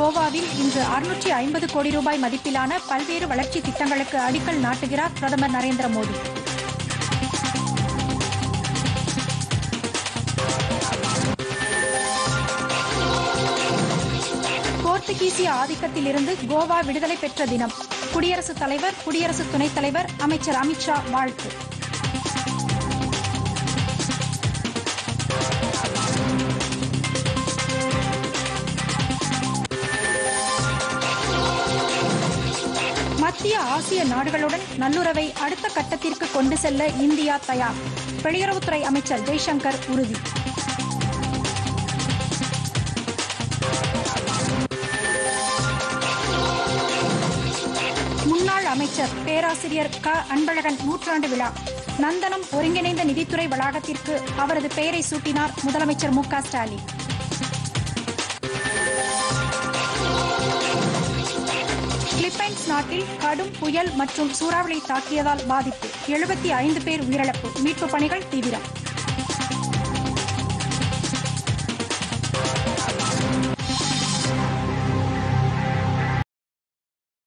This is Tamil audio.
கோவாவில் இன்று அறுநூற்றி ஐம்பது கோடி ரூபாய் மதிப்பிலான பல்வேறு வளர்ச்சி திட்டங்களுக்கு அடிக்கல் நாட்டுகிறார் பிரதமர் நரேந்திர மோடி போர்த்துகீசிய ஆதிக்கத்திலிருந்து கோவா விடுதலை பெற்ற தினம் குடியரசுத் தலைவர் குடியரசு துணைத் தலைவர் அமைச்சர் அமித்ஷா வாழ்த்து மத்திய ஆசிய நாடுகளுடன் நல்லுறவை அடுத்த கட்டத்திற்கு கொண்டு செல்ல இந்தியா தயார் வெளியுறவுத்துறை அமைச்சர் ஜெய்சங்கர் உறுதி முன்னாள் அமைச்சர் பேராசிரியர் க அன்பழகன் நூற்றாண்டு விழா நந்தனம் ஒருங்கிணைந்த நிதித்துறை வளாகத்திற்கு அவரது பெயரை சூட்டினார் முதலமைச்சர் மு க ஸ்டாலின் பிலிப்பைன்ஸ் நாட்டில் கடும் புயல் மற்றும் சூறாவளி தாக்கியதால் பாதிப்பு எழுபத்தி ஐந்து பேர் உயிரிழப்பு மீட்புப் பணிகள் தீவிரம்